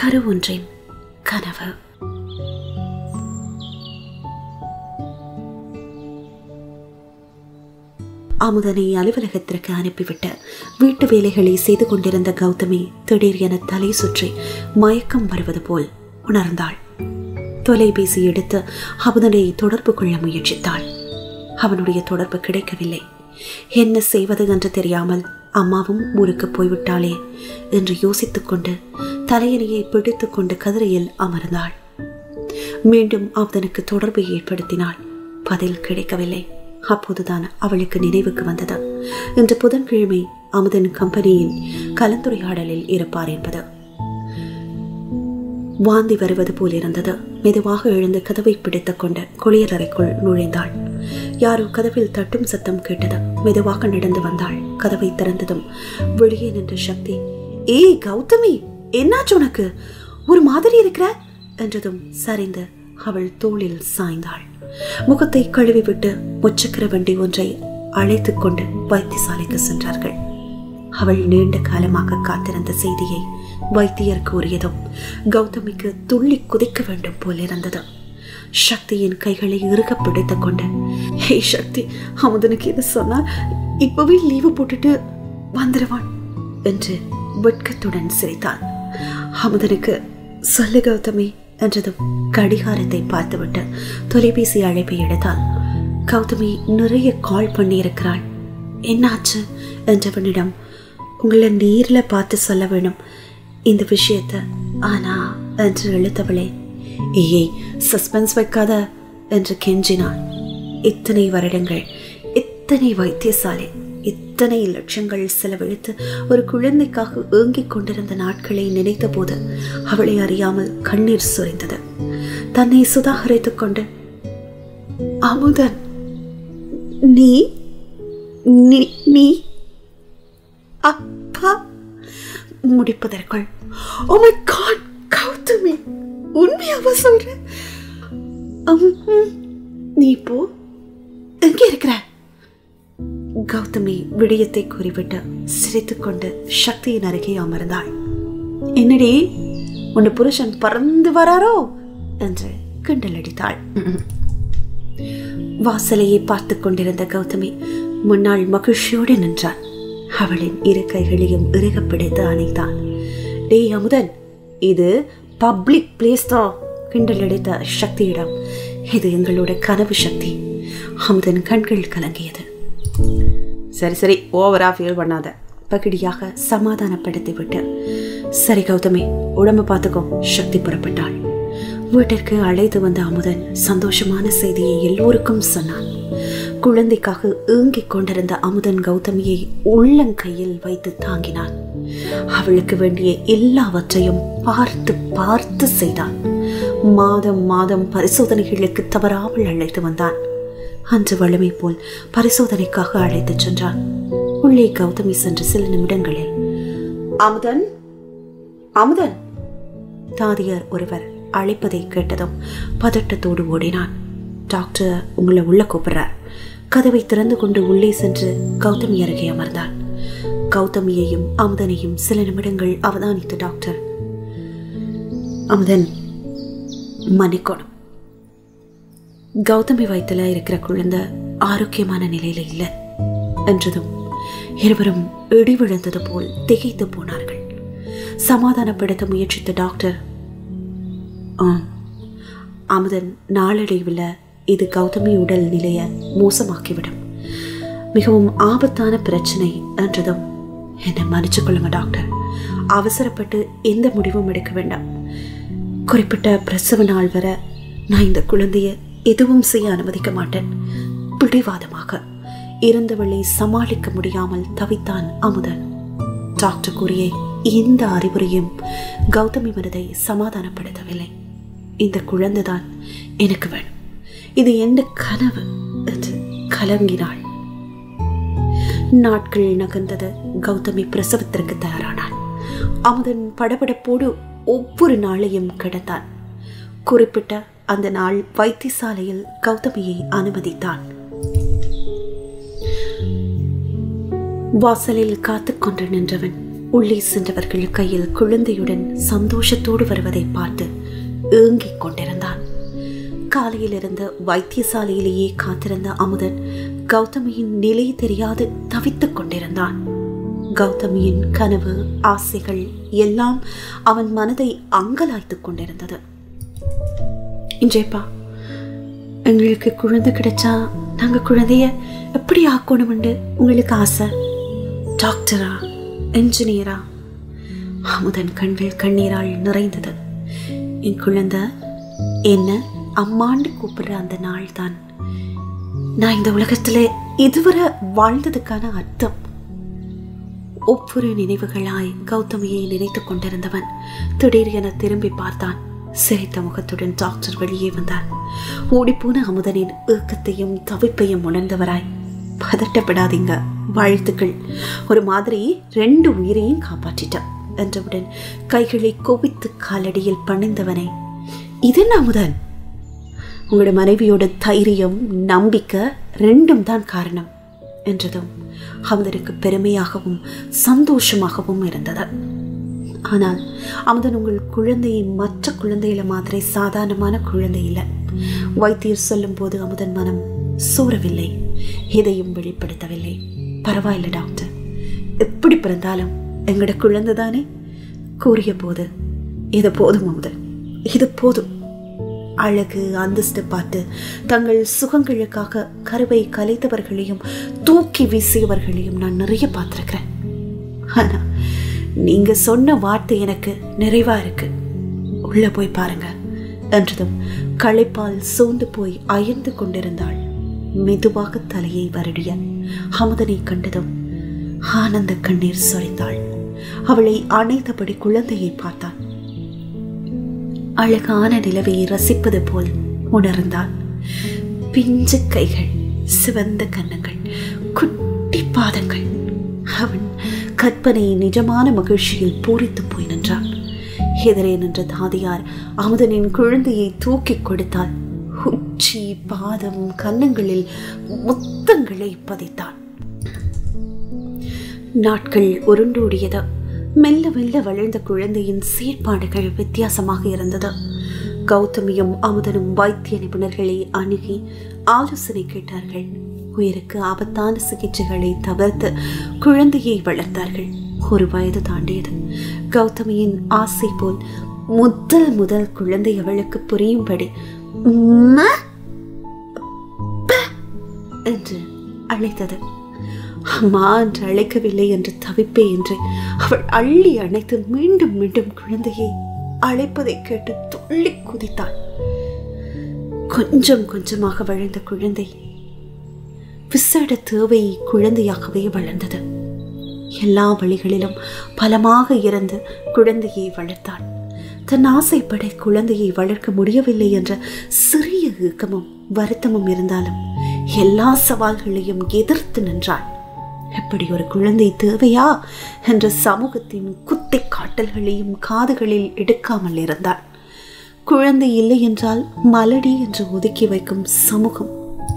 கரு ஒன்றின் கனவு அமுதனை அலுவலகத்திற்கு அனுப்பிவிட்டு வீட்டு வேலைகளை செய்து கொண்டிருந்த கௌதமி திடீரென தலை சுற்றி மயக்கம் வருவது போல் உணர்ந்தாள் தொலைபேசி எடுத்து அமுதனை தொடர்பு கொள்ள முயற்சித்தாள் அவனுடைய தொடர்பு கிடைக்கவில்லை என்ன செய்வது என்று தெரியாமல் அம்மாவும் ஊருக்கு போய்விட்டாளே என்று யோசித்துக்கொண்டு தலையணையை பிடித்துக்கொண்டு கதிரையில் அமர்ந்தாள் மீண்டும் அவனுக்கு தொடர்பை ஏற்படுத்தினாள் பதில் கிடைக்கவில்லை அப்போதுதான் அவளுக்கு நினைவுக்கு வந்தது இன்று புதன்கிழமை அமுதன் கம்பெனியின் கலந்துரையாடலில் இருப்பார் என்பது வாந்தி வருவது போல் இருந்தது மெதுவாக எழுந்து கதவை பிடித்துக் கொண்டு குளியலறைக்குள் நுழைந்தாள் யாரோ கதவில் தட்டும் சத்தம் கேட்டது மெதுவாக நடந்து வந்தாள் கதவை திறந்ததும் வெளியே நின்ற சக்தி ஏய் கௌதமி என்னாச்சு உனக்கு ஒரு மாதிரி இருக்கிற என்றதும் சரிந்து அவள் தோளில் சாய்ந்தாள் முகத்தை கழுவிவிட்டு முச்சக்கர வண்டி ஒன்றை அழைத்துக் கொண்டு வைத்தியசாலைக்கு சென்றார்கள் அவள் நீண்ட காலமாக காத்திருந்த செய்தியை வைத்தியர் கூறியதும் கௌதமிக்கு துள்ளி குதிக்க வேண்டும் போல் இருந்தது சக்தியின் கைகளை இறுக பிடித்துக் கொண்டு ஹே சக்தி அமுதனுக்கு இது சொன்னால் இப்பவே லீவு போட்டுட்டு வந்துடுவான் என்று வெட்கத்துடன் சிரித்தான் அமுதனுக்கு சொல்லு கௌதமி என்றதும் கடிகாரத்தை பார்த்துவிட்டு தொலைபேசி அழைப்பை எடுத்தாள் கௌதமி நிறைய கால் பண்ணியிருக்கிறாள் என்னாச்சு என்றவனிடம் உங்களை நேரில் பார்த்து சொல்ல வேணும் இந்த விஷயத்த ஆனா என்று இழுத்தவளே ஏய் சஸ்பென்ஸ் வைக்காத என்று கெஞ்சினான் இத்தனை வருடங்கள் இத்தனை வைத்தியசாலை இத்தனை லட்சங்கள் செலவழித்து ஒரு குழந்தைக்காக ஏங்கிக் கொண்டிருந்த நாட்களை நினைத்த போது அவளை அறியாமல் கண்ணீர் சுரைந்தது தன்னை சுதாகரித்துக் கொண்டு அமுதன் நீ நீ நீ அப்பா முடிப்பதற்குள் ஓ மை காட் கௌதமி உண்மையாவா சொல்ற அம், ம். நீ இப்போ எங்க இருக்கிற கௌதமி விடயத்தை கூறிவிட்டு சிரித்துக்கொண்டு சக்தியின் அருகே அமர்ந்தாள் என்னடி உன் புருஷன் பறந்து வராரோ என்று கிண்டல் அடித்தாள் வாசலையை பார்த்து கொண்டிருந்த கௌதமி முன்னாள் மகிழ்ச்சியோடு நின்றான் அவளின் இரு கைகளையும் இறுக பிடித்து அணைத்தான் டேய் அமுதன் இது பப்ளிக் பிளேஸ் தான் கிண்டல் அடித்த சக்தியிடம் இது எங்களோட கனவு சக்தி அமுதன் கண்கள் கலங்கியது சரி சரி ஓவரா ஃபீல் பண்ணாத பகிடியாக சமாதானப்படுத்தி விட்டு சரி கௌதமி உடம்பு பார்த்துக்கோ சக்தி புறப்பட்டாள் வீட்டிற்கு அழைத்து வந்த அமுதன் சந்தோஷமான செய்தியை எல்லோருக்கும் சொன்னான் குழந்தைக்காக ஏங்கிக் கொண்டிருந்த அமுதன் கௌதமியை உள்ளங்கையில் வைத்து தாங்கினான் அவளுக்கு வேண்டிய எல்லாவற்றையும் பார்த்து பார்த்து செய்தான் மாதம் மாதம் பரிசோதனைகளுக்கு தவறாமல் அழைத்து வந்தான் அன்று வழமை போல் பரிசோதனைக்காக அழைத்துச் சென்றான் உள்ளே கௌதமி சென்ற சில நிமிடங்களில் அமுதன் அமுதன் தாதியார் ஒருவர் அழைப்பதை கேட்டதும் பதட்டத்தோடு ஓடினான் டாக்டர் உங்களை உள்ள கூப்பிடுறார் கதவை திறந்து கொண்டு உள்ளே சென்று கௌதமி அருகே அமர்ந்தான் கௌதமியையும் அமுதனையும் சில நிமிடங்கள் அவதானித்த டாக்டர் அமுதன் மன்னிக்கணும் கௌதமி வயிற்றுல இருக்கிற குழந்தை ஆரோக்கியமான நிலையில இல்லை என்றதும் இருவரும் இடி விழுந்தது போல் திகைத்து போனார்கள் சமாதானப்படுத்த முயற்சித்த டாக்டர் ஆம் அமுதன் நாளடைவில் இது கௌதமி உடல் நிலையை மோசமாக்கிவிடும் மிகவும் ஆபத்தான பிரச்சனை என்றதும் என்னை மன்னிச்சு கொள்ளுங்க டாக்டர் அவசரப்பட்டு எந்த முடிவும் எடுக்க வேண்டாம் குறிப்பிட்ட பிரசவ நாள் வர நான் இந்த குழந்தைய எதுவும் செய்ய அனுமதிக்க மாட்டேன் பிடிவாதமாக இருந்தவளை சமாளிக்க முடியாமல் தவித்தான் அமுதன் டாக்டர் கூறிய இந்த அறிவுரையும் கௌதமி மனதை சமாதானப்படுத்தவில்லை இந்த குழந்தைதான் எனக்கு வேணும் இது என்ன கனவு என்று கலங்கினாள் நாட்கள் நகர்ந்தது கௌதமி பிரசவத்திற்கு தயாரானாள் அமுதன் படபடப்போடு ஒவ்வொரு நாளையும் கிடந்தான் குறிப்பிட்ட அந்த நாள் வைத்தியசாலையில் கௌதமியை அனுமதித்தான் வாசலில் காத்துக் கொண்டு நின்றவன் உள்ளே சென்றவர்கள் கையில் குழந்தையுடன் சந்தோஷத்தோடு வருவதை பார்த்து ஏங்கிக் கொண்டிருந்தான் காலையில் இருந்த வைத்தியசாலையிலேயே காத்திருந்த அமுதன் கௌதமியின் நிலை தெரியாது தவித்துக் கொண்டிருந்தான் கௌதமியின் கனவு ஆசைகள் எல்லாம் அவன் மனதை அங்கலாய்த்துக் கொண்டிருந்தது இன்றைப்பா எங்களுக்கு குழந்தை கிடைச்சா நாங்க குழந்தைய எப்படி ஆக்கணும்னு உங்களுக்கு ஆசை டாக்டரா என்ஜினியரா அமுதன் கண்கள் கண்ணீரால் நிறைந்தது என் குழந்தை என்ன அம்மாண்டு கூப்பிடுற அந்த நாள் தான் நான் இந்த உலகத்துல இதுவரை வாழ்ந்ததுக்கான அர்த்தம் ஒவ்வொரு நினைவுகளாய் கௌதமியை நினைத்துக் கொண்டிருந்தவன் திடீரென திரும்பி பார்த்தான் சிரித்த முகத்துடன் டாக்டர் வெளியே வந்தார் ஓடிப்போன அமுதனின் ஏக்கத்தையும் தவிப்பையும் உணர்ந்தவராய் பதட்டப்படாதீங்க வாழ்த்துக்கள் ஒரு மாதிரி ரெண்டு உயிரையும் காப்பாற்றிட்டான் என்றவுடன் கைகளை குவித்து காலடியில் பணிந்தவனை இது என்ன அமுதன் உங்களோட மனைவியோட தைரியம் நம்பிக்கை ரெண்டும் தான் காரணம் என்றதும் அமுதனுக்கு பெருமையாகவும் சந்தோஷமாகவும் இருந்தது ஆனால் அமுதன் உங்கள் குழந்தை மற்ற குழந்தைகளை மாதிரி சாதாரணமான குழந்தை இல்லை வைத்தியர் சொல்லும்போது அமுதன் மனம் சூறவில்லை எதையும் வெளிப்படுத்தவில்லை பரவாயில்ல டாக்டர் எப்படி பிறந்தாலும் எங்களோட குழந்தை தானே கூறிய போது இது போதும் அமுதன் இது போதும் அழகு அந்தஸ்து பார்த்து தங்கள் சுகங்களுக்காக கருவை கலைத்தவர்களையும் தூக்கி வீசியவர்களையும் நான் நிறைய பார்த்துருக்கிறேன் ஆனா நீங்க சொன்ன வார்த்தை எனக்கு நிறைவா இருக்கு உள்ள போய் பாருங்க என்றதும் களைப்பால் சோர்ந்து போய் அயர்ந்து கொண்டிருந்தாள் மெதுவாக தலையை வருடிய அமுதனை கண்டதும் ஆனந்த கண்ணீர் சொரிந்தாள் அவளை அணைத்தபடி குழந்தையை பார்த்தான் அழகான நிலவை ரசிப்பது போல் உணர்ந்தான் பிஞ்சு கைகள் சிவந்த கன்னங்கள் குட்டி பாதங்கள் அவன் கற்பனை நிஜமான மகிழ்ச்சியில் பூரித்து போய் நின்றான் எதிரே நின்ற தாதியார் அமுதனின் குழந்தையை தூக்கி கொடுத்தால் உச்சி பாதம் கன்னங்களில் முத்தங்களை பதித்தான் நாட்கள் உருண்டோடியது மெல்ல மெல்ல வளர்ந்த குழந்தையின் செயற்பாடுகள் வித்தியாசமாக இருந்தது கௌதமியும் அமுதனும் வைத்திய நிபுணர்களை அணுகி ஆலோசனை கேட்டார்கள் உயிருக்கு ஆபத்தான சிகிச்சைகளை தவிர்த்து குழந்தையை வளர்த்தார்கள் ஒரு வயது தாண்டியது கௌதமியின் ஆசை போல் முதல் முதல் குழந்தை அவளுக்கு புரியும்படி "அம்மா, அப்பா" என்று அழைத்தது அம்மா என்று அழைக்கவில்லை என்று தவிப்பே என்று அவள் அள்ளி அணைத்து மீண்டும் மீண்டும் குழந்தையை அழைப்பதை கேட்டு துள்ளி குதித்தாள் கொஞ்சம் கொஞ்சமாக வளர்ந்த குழந்தை விசேட தேவை குழந்தையாகவே வளர்ந்தது எல்லா வழிகளிலும் பலமாக இருந்து குழந்தையை வளர்த்தாள் தன் ஆசைப்பட குழந்தையை வளர்க்க முடியவில்லை என்ற சிறிய ஏக்கமும் வருத்தமும் இருந்தாலும் எல்லா சவால்களையும் எதிர்த்து நின்றாள் எப்படி ஒரு குழந்தை தேவையா என்ற சமூகத்தின் குத்தை காட்டல்களையும் காதுகளில் எடுக்காமல் இருந்தாள் குழந்தை இல்லை என்றால் மலடி என்று ஒதுக்கி வைக்கும் சமூகம்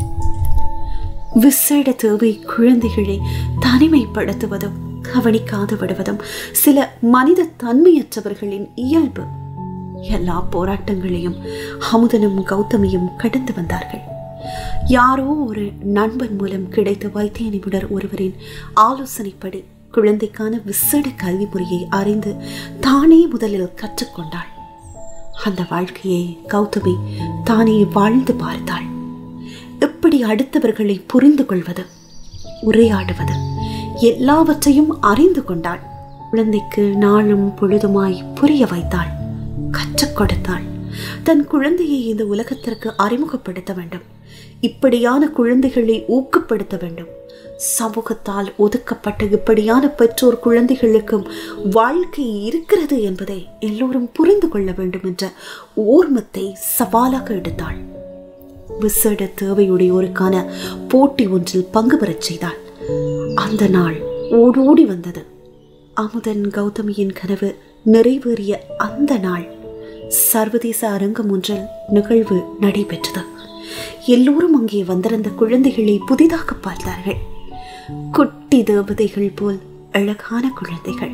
விசேட தேவை குழந்தைகளை தனிமைப்படுத்துவதும் கவனிக்காது விடுவதும் சில மனித தன்மையற்றவர்களின் இயல்பு எல்லா போராட்டங்களையும் அமுதனும் கௌதமியும் கடந்து வந்தார்கள் யாரோ ஒரு நண்பன் மூலம் கிடைத்த வைத்திய நிபுணர் ஒருவரின் ஆலோசனைப்படி குழந்தைக்கான விசேட கல்வி முறையை அறிந்து தானே முதலில் கற்றுக்கொண்டாள் அந்த வாழ்க்கையை கௌதமி தானே வாழ்ந்து பார்த்தாள் எப்படி அடுத்தவர்களை புரிந்து கொள்வது உரையாடுவது எல்லாவற்றையும் அறிந்து கொண்டாள் குழந்தைக்கு நாளும் பொழுதுமாய் புரிய வைத்தாள் கற்றுக் கொடுத்தாள் தன் குழந்தையை இந்த உலகத்திற்கு அறிமுகப்படுத்த வேண்டும் இப்படியான குழந்தைகளை ஊக்கப்படுத்த வேண்டும் சமூகத்தால் ஒதுக்கப்பட்ட இப்படியான பெற்றோர் குழந்தைகளுக்கும் வாழ்க்கை இருக்கிறது என்பதை எல்லோரும் புரிந்து கொள்ள வேண்டும் என்ற ஓர்மத்தை சவாலாக எடுத்தாள் விசேட தேவையுடையோருக்கான போட்டி ஒன்றில் பங்கு பெறச் செய்தாள் அந்த நாள் ஓடோடி வந்தது அமுதன் கௌதமியின் கனவு நிறைவேறிய அந்த நாள் சர்வதேச அரங்கம் ஒன்றில் நிகழ்வு நடைபெற்றது எல்லோரும் அங்கே வந்திருந்த குழந்தைகளை புதிதாக பார்த்தார்கள் குட்டி தேவதைகள் போல் அழகான குழந்தைகள்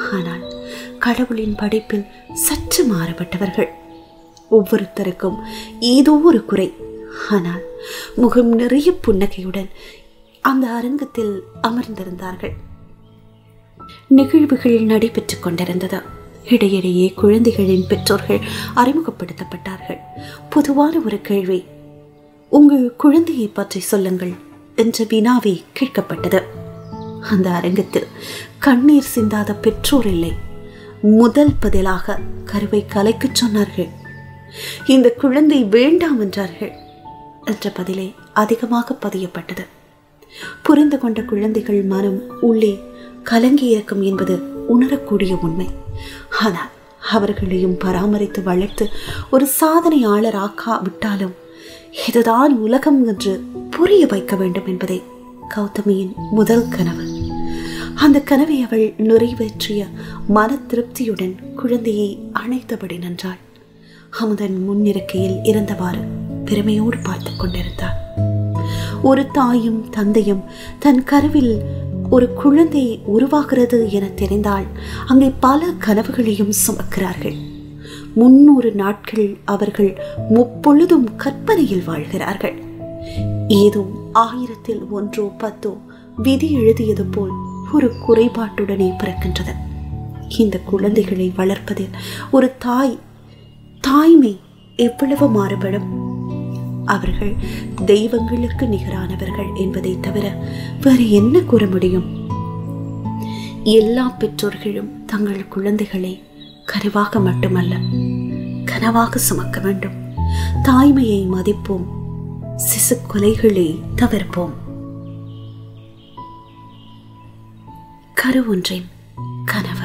ஆனால் கடவுளின் படைப்பில் சற்று மாறுபட்டவர்கள் ஒவ்வொருத்தருக்கும் ஏதோ ஒரு குறை ஆனால் முகம் நிறைய புன்னகையுடன் அந்த அரங்கத்தில் அமர்ந்திருந்தார்கள் நிகழ்வுகள் நடைபெற்றுக் கொண்டிருந்தது இடையிடையே குழந்தைகளின் பெற்றோர்கள் அறிமுகப்படுத்தப்பட்டார்கள் பொதுவான ஒரு கேள்வி உங்கள் குழந்தையை பற்றி சொல்லுங்கள் என்ற வினாவே கேட்கப்பட்டது அந்த அரங்கத்தில் கண்ணீர் சிந்தாத பெற்றோர் இல்லை முதல் பதிலாக கருவை கலைக்கச் சொன்னார்கள் இந்த குழந்தை வேண்டாம் என்றார்கள் என்ற பதிலே அதிகமாக பதியப்பட்டது புரிந்து கொண்ட குழந்தைகள் மனம் உள்ளே கலங்கி இருக்கும் என்பது உணரக்கூடிய உண்மை ஆனால் அவர்களையும் பராமரித்து வளர்த்து ஒரு சாதனையாளர் ஆக்காவிட்டாலும் இதுதான் உலகம் என்று புரிய வைக்க வேண்டும் என்பதே கௌதமியின் முதல் கனவு அந்த கனவை அவள் நிறைவேற்றிய மன திருப்தியுடன் குழந்தையை அணைத்தபடி நின்றாள் அமுதன் முன்னிருக்கையில் இருந்தவாறு பெருமையோடு பார்த்து கொண்டிருந்தார் ஒரு தாயும் தந்தையும் தன் கருவில் ஒரு குழந்தை உருவாகிறது என தெரிந்தால் அங்கே பல கனவுகளையும் சுமக்கிறார்கள் முன்னூறு நாட்கள் அவர்கள் முப்பொழுதும் கற்பனையில் வாழ்கிறார்கள் ஏதோ ஆயிரத்தில் ஒன்றோ பத்தோ விதி எழுதியது போல் ஒரு குறைபாட்டுடனே பிறக்கின்றது இந்த குழந்தைகளை வளர்ப்பதில் ஒரு தாய் தாய்மை எவ்வளவு மாறுபடும் அவர்கள் தெய்வங்களுக்கு நிகரானவர்கள் என்பதை தவிர வேறு என்ன கூற முடியும் எல்லா பெற்றோர்களும் தங்கள் குழந்தைகளை கருவாக மட்டுமல்ல கனவாக சுமக்க வேண்டும் தாய்மையை மதிப்போம் சிசு கொலைகளை தவிர்ப்போம் கரு ஒன்றின் கனவு